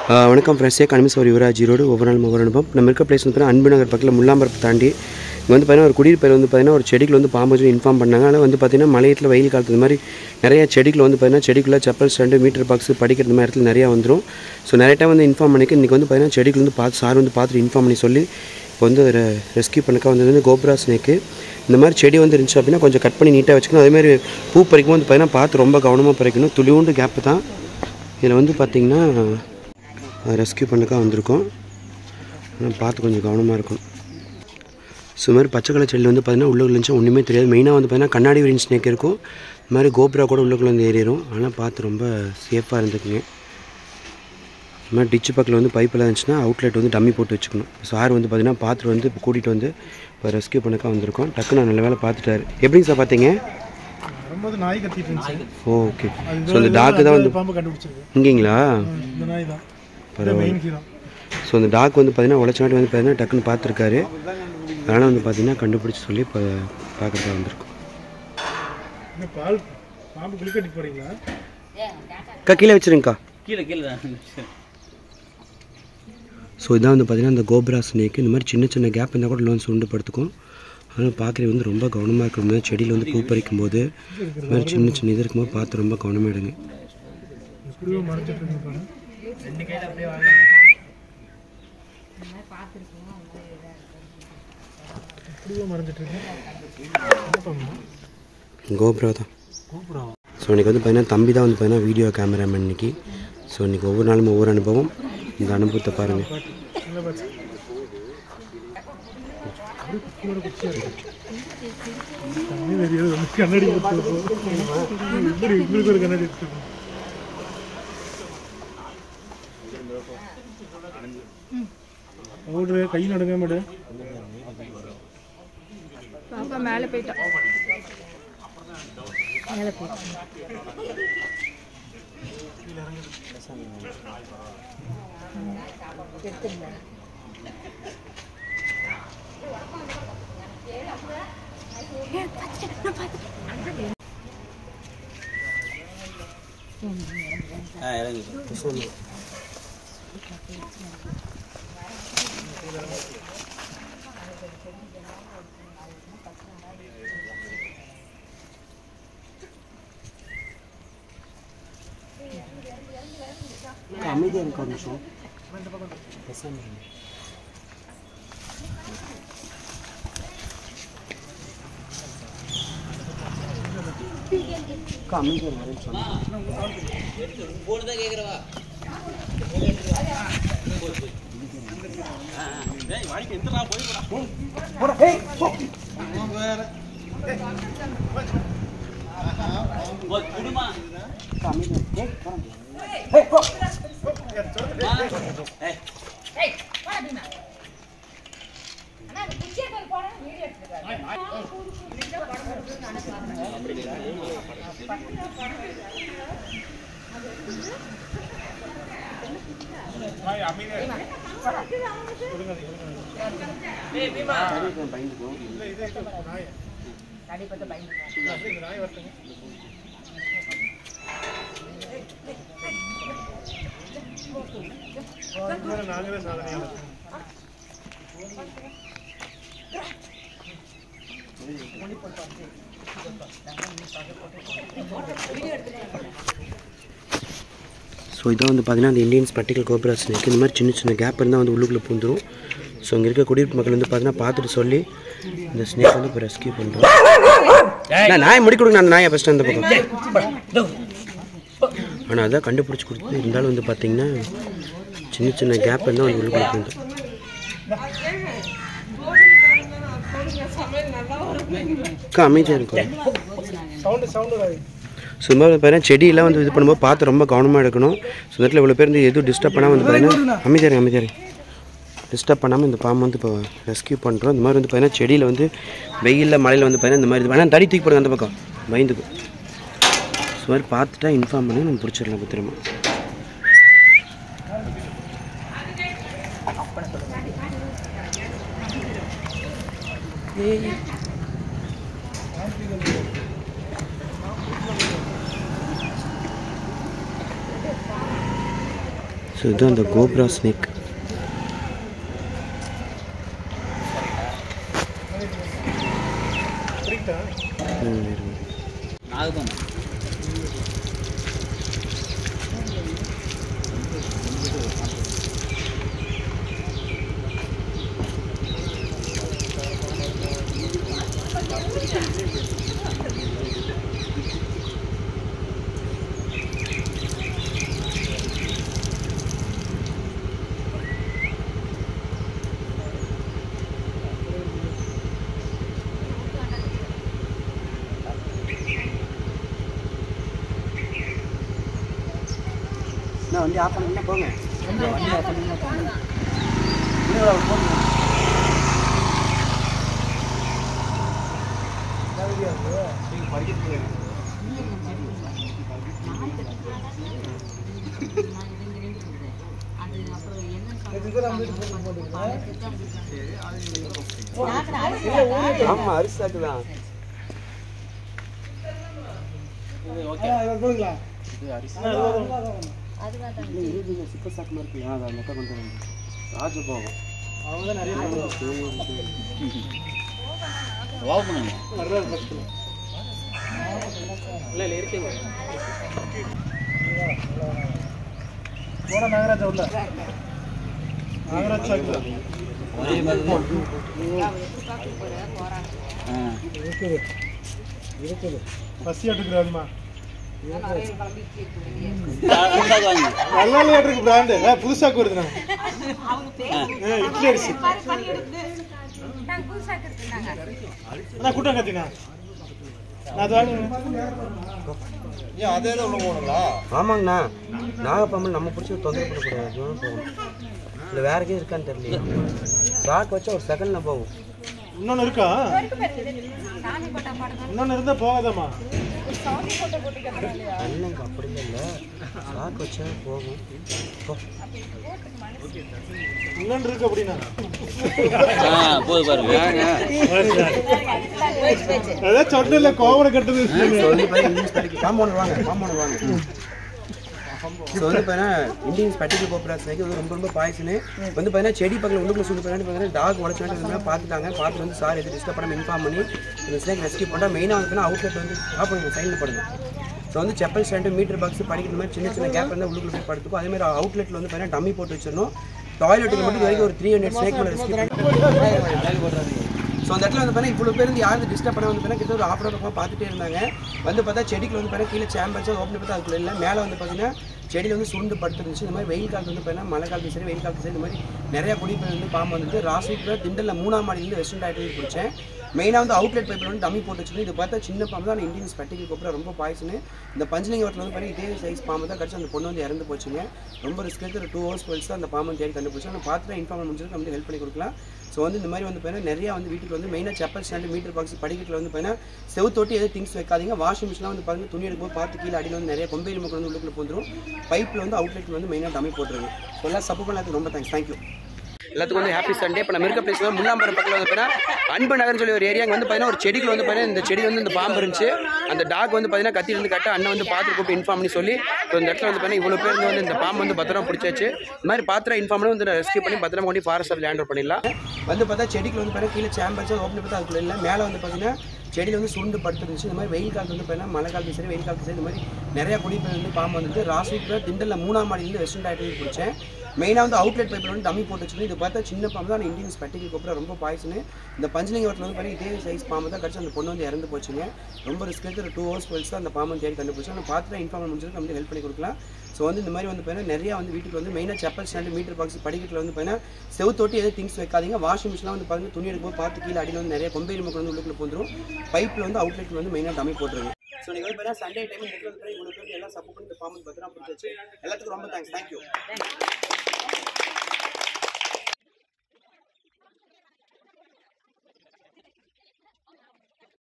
ஆஹ் வணக்கம் ஃப்ரெண்ட்ஸே கனிமேஸ்வர் யுவராஜ் ரோடு ஒவ்வொரு நாளும் ஒவ்வொரு அனுபவம் நம்ம இருக்க பிளேஸ் வந்து பார்த்தீங்கன்னா அன்பு நகர் பக்கத்தில் முல்லாம்பரப்பு தாண்டி இங்கே வந்து பார்த்தீங்கன்னா ஒரு குடியிருப்பேர் வந்து பார்த்தீங்கன்னா ஒரு செடிகள் வந்து பாம்பு வச்சு இன்ஃபார்ம் பண்ணாங்க ஆனால் வந்து பார்த்தீங்கன்னா மலையத்தில் வெயில் காலத்து இந்த மாதிரி நிறைய செடிகள் வந்து பார்த்தீங்கன்னா செடிக்குள்ளே செப்பல் ஸ்டாண்டு மீட்டர் பாக்ஸ் படிக்கிற மாதிரி இடத்துல நிறையா வந்துடும் ஸோ நிறைய டைம் வந்து இன்ஃபார்ம் பண்ணிக்க இன்றைக்கி வந்து பார்த்தீங்கன்னா செடிகள் வந்து பார்த்து சார் வந்து பார்த்துட்டு இன்ஃபார்ம் பண்ணி சொல்லி இப்போ வந்து அதை ரெஸ்கியூ பண்ணக்க வந்தது வந்து கோப்ரா ஸ்னேக்கு இந்த மாதிரி செடி வந்து இருந்துச்சு அப்படின்னா கொஞ்சம் கட் பண்ணி நீட்டாக வச்சுக்கணும் அதேமாதிரி பூ பறிக்கும் போது பார்த்தீங்கன்னா பார்த்து ரொம்ப கவனமாக பறிக்கணும் துளிவுண்டு கேப்பு தான் இதில் வந்து பார்த்திங்கன்னா ரெஸ்கியூ பண்ணக்கா வந்திருக்கோம் ஆனால் பார்த்து கொஞ்சம் கவனமாக இருக்கும் ஸோ இது மாதிரி பச்சை கலர் செடியில் வந்து பார்த்தீங்கன்னா உள்ளுக்குள்ள இருந்துச்சு ஒன்றுமே தெரியாது மெயினாக வந்து பார்த்தீங்கன்னா கண்ணாடி விரின் ஸ்னேக் இருக்கும் இது மாதிரி கோப்ரா கூட உள்ளுக்குள்ள வந்து ஏறிடும் ஆனால் பார்த்து ரொம்ப சேஃபாக இருந்துக்குங்க இது மாதிரி டிச்சு பக்கத்தில் வந்து பைப்பில் இருந்துச்சுன்னா அவுட்லெட் வந்து டம்மி போட்டு வச்சுக்கணும் சார் வந்து பார்த்தீங்கன்னா பார்த்துட்டு வந்து இப்போ கூட்டிகிட்டு வந்து இப்போ ரெஸ்கியூ பண்ணக்கா வந்திருக்கோம் டக்குன்னு நல்ல வேலை பார்த்துட்டாரு எப்படிங்க சார் பார்த்தீங்க வரும்போது நாய் கத்திட்டு இருந்துச்சு ஓகே ஸோ அந்த டாக்கு தான் வந்து பாம்பு கண்டுபிடிச்சிருக்கு இங்கேங்களா இந்த நாய் தான் பரவாயில்ல மெயின் ஹீரோ ஸோ அந்த டாக் வந்து பார்த்தீங்கன்னா உழைச்ச வந்து பார்த்தீங்கன்னா டக்குன்னு பார்த்துருக்காரு அதனால் வந்து பார்த்தீங்கன்னா கண்டுபிடிச்சி சொல்லி இப்போ பார்க்குறதா வந்திருக்கும் இந்த பால் பாம்பு குளிக்கட்டிட்டு போறீங்களா அக்கா கீழே வச்சுருங்கக்கா கீழே கீழே ஸோ இதான் வந்து பார்த்தீங்கன்னா இந்த கோப்ரா ஸ்னேக்கு இந்த மாதிரி சின்ன சின்ன கேப் இருந்தால் கூட லோன் சுண்டு படுத்துக்கும் அதனால் பார்க்குறது வந்து ரொம்ப கவனமாக இருக்கணும் செடியில் வந்து பூ பறிக்கும் போது இந்த மாதிரி சின்ன சின்ன இது இருக்கும்போது பார்த்து ரொம்ப கவனமாக எடுங்க எப்படியோ மறைச்சிட்டு இருக்கு பாரு எப்படியோ மறைஞ்சிட்டு இருக்கு என்ன பண்ணணும் கோப்ரா தான் கூப்பிடுறோம் ஸோ இன்றைக்கி வந்து பார்த்தீங்கன்னா தம்பி தான் வந்து பார்த்தீங்கன்னா வீடியோ கேமராமேன் இன்னைக்கு ஸோ இன்றைக்கி ஒவ்வொரு நாளும் ஒவ்வொரு அனுபவம் இந்த அனுபவத்தை பாருங்கள் என்ன பாச்சு அப்படியே குச்சியோட குச்சியா இருக்கு தண்ணி தெரியாது வந்து கண்ணாடி கொடுத்து இப்படி உங்களுக்கு ஒரு கண்ணாடி எடுத்துக்கணும் ஓடுற கை நடுங்க மேடம் பாப்பா மேலே போயிட்டா மேலே போயிட்டா ஆ இறங்கு அமைதியாக இருக்க ஒரு நிமிஷம் அமைதியாக இருக்க ஒரு நிமிஷம் குடுமா நாங்களே சாதனையாக ஸோ இதான் வந்து பார்த்தீங்கன்னா அந்த இந்தியன் ஸ்பெட்டிக்கல் கோப்ரா ஸ்னேக் இந்த மாதிரி சின்ன சின்ன கேப் இருந்தால் வந்து உள்ளுக்குள்ளே பூந்துரும் ஸோ இங்கே இருக்க குடியிருப்பு மக்கள் வந்து பார்த்தீங்கன்னா பார்த்துட்டு சொல்லி இந்த ஸ்னேக் வந்து இப்போ ரெஸ்கியூ பண்ணுறோம் நாய் முடி கொடுங்க அந்த நாயை ஃபஸ்ட்டு அந்த பக்கம் ஆனால் அதான் கண்டுபிடிச்சி கொடுத்து இருந்தாலும் வந்து பார்த்தீங்கன்னா சின்ன சின்ன கேப் இருந்தால் வந்து உள்ளுக்குள்ளே பூந்துரும் அக்கா அமைதியாக இருக்கும் சவுண்டு சவுண்டு சும்மா பார்த்தீங்கன்னா செடியெல்லாம் வந்து இது பண்ணும்போது பார்த்து ரொம்ப கவனமாக எடுக்கணும் ஸோ இந்த இடத்துல இவ்வளோ பேர் வந்து எதுவும் டிஸ்டர்ப் பண்ணாமல் வந்து பார்த்தீங்கன்னா அமைதியாக இருங்க அமைதியாக இருங்க டிஸ்டர்ப் பண்ணாமல் இந்த பாம்பு வந்து இப்போ ரெஸ்கியூ பண்ணுறோம் இந்த மாதிரி வந்து பார்த்தீங்கன்னா செடியில் வந்து வெயிலில் மழையில் வந்து பார்த்தீங்கன்னா இந்த மாதிரி இது வேணால் தடி தூக்கி போடுங்க அந்த பக்கம் பயந்துக்கும் ஸோ மாதிரி பார்த்துட்டா இன்ஃபார்ம் பண்ணி நம்ம பிடிச்சிடலாம் பத்திரமா ஸோ இதுதான் அந்த கோப்ரா ஸ்னேக் நாகப்பம் நான் வண்டி ஆஃப் பண்ணிங்கன்னா போங்க ஆமாம் அரிசாக்கு தான் போடுங்களா சிப்ப சாக்கு மாதிரி இருக்குல்ல அதை நெட்டை கொண்டு வரணும் ராஜபோகம் அவங்க தான் நிறைய வாவ் பண்ணுங்க வர்றாரு ஃபஸ்ட்டு இல்லை இல்லை இருக்குங்க போன நாகராஜா உள்ள நாகராஜ் சாக்கு ஒரே மாதிரி ஆ இருக்குது இருக்குது பசி எடுக்கிறாருமா ரெண்டாவது வாங்க நல்லா இருக்கு பிராண்டு புதுசாக்கு வருதுண்ணா ஆ, இட்லி அரிசி அண்ணா கூட்டம் கத்தினா நான் அது வாங்க ஆமாங்கண்ணா நாகப்பாம்பு நம்ம பிடிச்சி தொந்தரவு பண்ணக்கூடாது தூரம் போகணும் இல்லை வேற எங்கேயும் இருக்கான்னு தெரியல சாக்கு வச்சா ஒரு செகண்ட்ல போகும் இன்னொன்று இருக்கா இன்னொன்று இருந்தா போகாதம்மா இல்லைங்க அப்படி இல்லை சாக்கு வச்சா போகும் போ. இன்னொன்று இருக்கு அப்படின்னா ஆ போது பாருங்க அதான் சொன்னல கோவணம் கட்டுது ஸோ வந்து பார்த்தீங்கன்னா இந்தியன் ஸ்பெட்டிக் காம்பவுண்ட் வாங்க காம்பவுண்ட் வாங்க ஸோ வந்து பார்த்தீங்கன்னா இந்தியன் ஸ்பெட்டிக்கல் கோப்ரா ஸ்னேக் வந்து ரொம்ப ரொம்ப பாய்சனு வந்து பார்த்தீங்கன்னா செடி பக்கத்தில் உள்ளுக்குள்ள சூடு பண்ணி பார்த்தீங்கன்னா டாக் உடச்சு பார்த்துட்டாங்க பார்த்து வந்து சார் எது டிஸ்டர்ப் பண்ணாமல் இன்ஃபார்ம் பண்ணி இந்த ஸ்னேக் ரெஸ்கியூ பண்ணுறா மெயினாக வந்து பார்த்தீங்கன்னா அவுட்லெட் வந்து ஆஃப் பண்ணுங்க சைடில் படுங்க ஸோ வந்து செப்பல் ஸ்டாண்டு மீட்டர் பாக்ஸ் படிக்கிற மாதிரி சின்ன சின்ன கேப் இருந்தால் உள்ளுக்குள்ள போய் படுத்துக்கும் அதே மாதிரி அவுட்லெட்டில் வந்து பார்த்தீங்கன்னா டம்மி போட்டு வச்சிடணும் டாய்லெட்டுக்கு மட்டும் இது வரைக்கும் ஒரு த்ரீ ஹண்ட்ரட் ஸ்னேக் மேலே ரெஸ்கியூ ஸோ அந்த இடத்துல வந்து பார்த்தீங்கன்னா இவ்வளோ பேர் வந்து யாரும் டிஸ்டர்ப் பண்ண வந்து பார்த்தீங்கன்னா கிட்ட ஒரு ஆஃப் பக்கமாக பார்த்துட்டே இருந்தாங்க வந்து பார்த்தா செடிக்கு வந்து பார்த்தீங்கன்னா கீழே சேம்பர்ஸ் ஓப்பன் பார்த்தா அதுக்குள்ள இல்லை மேலே வந்து பார்த்தீங்கன்னா செடியில் வந்து சுண்டு படுத்துருந்துச்சு இந்த மாதிரி வெயில் காலத்து வந்து பார்த்தீங்கன்னா மழை காலத்து சரி வெயில் காலத்து சரி இந்த மாதிரி நிறைய குடிப்பேர் வந்து பாம்பு வந்து ராசிக்கு திண்டலில் மூணாம் மாடியிலேருந்து வெஸ்டர்ன் டாக்டர் பிடிச்சேன் மெயினாக வந்து அவுட்லெட் பைப்பில் வந்து டம்மி போட்டு வச்சுக்கணும் இது பார்த்தா சின்ன பாம்பு தான் இந்தியன் ஸ்பெட்டிக்கு கூப்பிட ரொம்ப பாய்சனு இந்த பஞ்சலிங்க வரத்தில் வந்து பார்த்தீங்கன்னா இதே சைஸ் பாம்பு தான் கடிச்சு அந்த பொண்ணு வந்து இறந்து போச்சுங்க ரொம்ப ரிஸ்க் எடுத்து ஒரு டூ ஹவர்ஸ் கழிச்சு தான் அந்த பாம்பு தேடி கண்டுபிடிச்சோம் நான் பார்த்துட்டு இன்ஃபார்ம் முடிஞ்சது நம்ம ஹெல்ப் பண்ணி கொடுக்கலாம் ஸோ வந்து இந்த மாதிரி வந்து பார்த்தீங்கன்னா நிறைய வந்து வீட்டுக்கு வந்து மெயினாக செப்பல் ஸ்டாண்டு மீட்டர் பாக்ஸ் படிக்கட்டில் வந்து பார்த்தீங்கன்னா செவுத்தொட்டி எதுவும் திங்ஸ் வைக்காதீங்க வாஷிங் மிஷின்லாம் வந்து பாருங்க துணி எடுக்கும்போது பார்த்து கீழே அடியில் வந்து நிறைய கொம்பையில் மக்கள் வந்து உள்ளுக்குள்ள போந்துடும் பைப்பில் வந்து அவுட்லெட் வந்து மெயினாக டம்மி போட்டுருங்க ஸோ எல்லாம் சப்போர்ட் பண்ணதுக்கு ரொம்ப தேங்க்ஸ் தேங்க்யூ எல்லாத்துக்கும் வந்து ஹாப்பி சண்டே இப்போ நம்ம இருக்க பிளேஸ் வந்து முல்லாம்பரம் பக்கத்தில் வந்து பார்த்தீங்கன்னா அன்பு நகர்னு சொல்லி ஒரு ஏரியா வந்து பார்த்தீங்கன்னா ஒரு செடிக்கு வந்து பார்த்தீங்கன்னா இந்த செடி வந்து இந்த பாம்பு இருந்துச்சு அந்த டாக் வந்து பார்த்தீங்கன்னா கத்தி இருந்து கட்ட அண்ணன் வந்து பார்த்து கூப்பிட்டு இன்ஃபார்ம் பண்ணி சொல்லி இப்போ இந்த இடத்துல வந்து பார்த்தீங்கன்னா இவ்வளோ பேர் இருந்து வந்து இந்த பாம்பு வந்து பத்திரமா பிடிச்சாச்சு இந்த மாதிரி பாத்திரம் இன்ஃபார்ம் பண்ணி வந்து ரெஸ்கியூ பண்ணி பத்திரமா கொண்டு ஃபாரஸ்ட் ஆஃப் லேண்ட் பண்ணிடலாம் வந்து பார்த்தா செடிக்கு வந்து பார்த்தீங்கன்னா கீழே சேம்பர்ஸ் ஓப்பன் பார்த்தா அதுக்குள்ள இல்லை மேலே வந்து பார்த்தீங்கன்னா செடியில் வந்து சுண்டு படுத்துருந்துச்சு இந்த மாதிரி வெயில் காலத்து வந்து பார்த்தீங்கன்னா மழை காலத்து சரி வெயில் காலத்து சரி இந்த மாதிரி நிறைய குடிப்பேர் வந்து பாம்பு வந்துட்டு ராசிக்கு திண்டலில் மூணாம் மாடியிலேருந்து வெஸ்டர்ன் டாக்டர் பிடிச்சேன் மெயினாக வந்து அவுட்லெட் பைப்பில் வந்து டம்மி போட்டு வச்சுக்கணும் இது பார்த்தா சின்ன பாம்பு தான் இந்தியன் ஸ்பெட்டிக்கு கூப்பிட ரொம்ப பாய்சனு இந்த பஞ்சலிங்க வரத்தில் வந்து பார்த்தீங்கன்னா இதே சைஸ் பாம்பு தான் கடிச்சு அந்த பொண்ணு வந்து இறந்து போச்சுங்க ரொம்ப ரிஸ்க் எடுத்து ஒரு டூ ஹவர்ஸ் கழிச்சு தான் அந்த பாம்பு தேடி கண்டுபிடிச்சோம் நான் பார்த்துட்டு இன்ஃபார்ம் முடிஞ்சது நம்ம ஹெல்ப் பண்ணி கொடுக்கலாம் ஸோ வந்து இந்த மாதிரி வந்து பார்த்தீங்கன்னா நிறைய வந்து வீட்டுக்கு வந்து மெயினாக செப்பல் ஸ்டாண்டு மீட்டர் பாக்ஸ் படிக்கட்டில் வந்து பார்த்தீங்கன்னா செவுத்தொட்டி எதுவும் திங்ஸ் வைக்காதீங்க வாஷிங் மிஷின்லாம் வந்து பாருங்க துணி எடுக்கும்போது பார்த்து கீழே அடியில் வந்து நிறைய கொம்பையில் மக்கள் வந்து உள்ளுக்குள்ள போந்துடும் பைப்பில் வந்து அவுட்லெட்டில் வந்து மெயினாக டம்மி போட்டுருங்க ஸோ நீங்கள் வந்து பார்த்தீங்கன்னா சண்டே டைம் நெட்டில் வந்து இவ்வளோ பேர் எல்லாம் சப்போர்ட் பண்ணி இந்த பாம்பு பத்திரம் பிடிச்சாச்சு எல்லாத்துக்கும் ரொம்ப தேங்க்ஸ் தேங்க்யூ